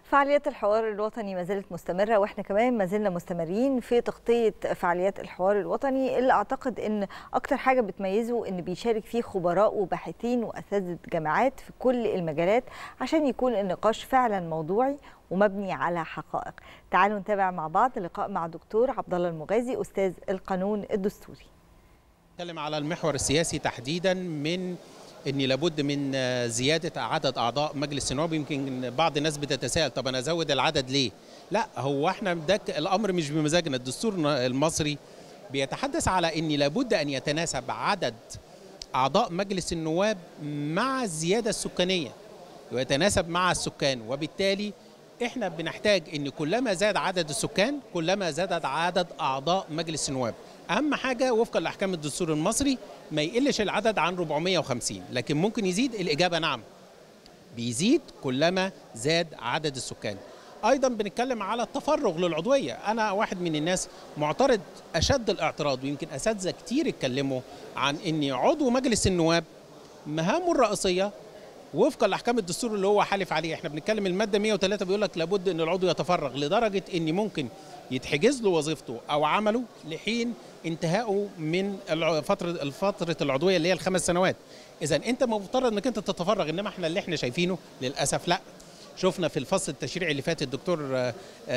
فعاليات الحوار الوطني ما زالت مستمرة واحنا كمان ما زلنا مستمرين في تغطية فعاليات الحوار الوطني اللي اعتقد ان اكتر حاجة بتميزه ان بيشارك فيه خبراء وباحثين واساتذة جامعات في كل المجالات عشان يكون النقاش فعلا موضوعي ومبني على حقائق. تعالوا نتابع مع بعض لقاء مع دكتور عبد الله المغازي استاذ القانون الدستوري. نتكلم على المحور السياسي تحديدا من ان لابد من زياده عدد اعضاء مجلس النواب يمكن بعض الناس بتتساءل طب انا ازود العدد ليه؟ لا هو احنا ده الامر مش بمزاجنا الدستور المصري بيتحدث على ان لابد ان يتناسب عدد اعضاء مجلس النواب مع الزياده السكانيه ويتناسب مع السكان وبالتالي احنا بنحتاج ان كلما زاد عدد السكان كلما زاد عدد اعضاء مجلس النواب اهم حاجه وفقا لاحكام الدستور المصري ما يقلش العدد عن 450 لكن ممكن يزيد الاجابه نعم بيزيد كلما زاد عدد السكان ايضا بنتكلم على التفرغ للعضويه انا واحد من الناس معترض اشد الاعتراض ويمكن اساتذه كتير اتكلموا عن ان عضو مجلس النواب مهامه الرئيسيه وفقا لاحكام الدستور اللي هو حالف عليه احنا بنتكلم الماده 103 بيقول لك لابد ان العضو يتفرغ لدرجه ان ممكن يتحجز له وظيفته او عمله لحين انتهائه من فتره الفتره العضويه اللي هي الخمس سنوات اذا انت مفترض انك انت تتفرغ انما احنا اللي احنا شايفينه للاسف لا شفنا في الفصل التشريعي اللي فات الدكتور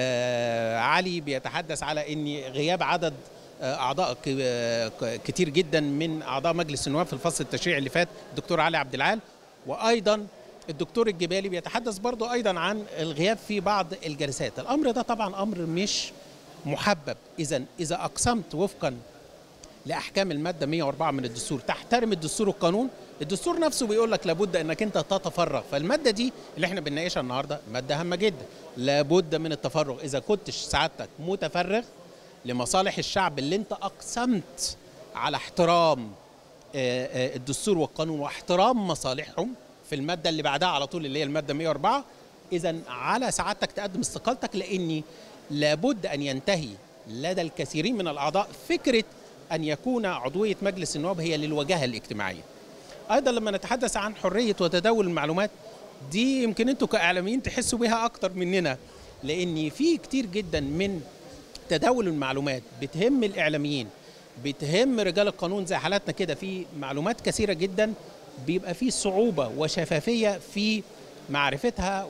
علي بيتحدث على ان غياب عدد اعضاء كتير جدا من اعضاء مجلس النواب في الفصل التشريعي اللي فات الدكتور علي عبد العال وايضا الدكتور الجبالي بيتحدث برضه ايضا عن الغياب في بعض الجلسات الامر ده طبعا امر مش محبب اذا اذا اقسمت وفقا لاحكام الماده 104 من الدستور تحترم الدستور والقانون الدستور نفسه بيقول لك لابد انك انت تتفرغ فالماده دي اللي احنا بنناقشها النهارده ماده هامه جدا لابد من التفرغ اذا كنتش سعادتك متفرغ لمصالح الشعب اللي انت اقسمت على احترام الدستور والقانون واحترام مصالحهم في الماده اللي بعدها على طول اللي هي الماده 104 اذا على سعادتك تقدم استقالتك لاني لابد ان ينتهي لدى الكثيرين من الاعضاء فكره ان يكون عضويه مجلس النواب هي للوجاهه الاجتماعيه. ايضا لما نتحدث عن حريه وتداول المعلومات دي يمكن انتوا كاعلاميين تحسوا بها اكتر مننا لان في كتير جدا من تداول المعلومات بتهم الاعلاميين بتهم رجال القانون زي حالاتنا كده في معلومات كثيره جدا بيبقى في صعوبه وشفافيه في معرفتها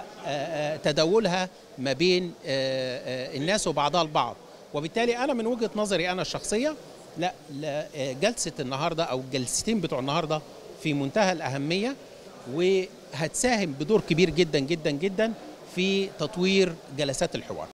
وتداولها ما بين الناس وبعضها البعض وبالتالي انا من وجهه نظري انا الشخصيه لا, لا جلسه النهارده او الجلستين بتوع النهارده في منتهى الاهميه وهتساهم بدور كبير جدا جدا جدا في تطوير جلسات الحوار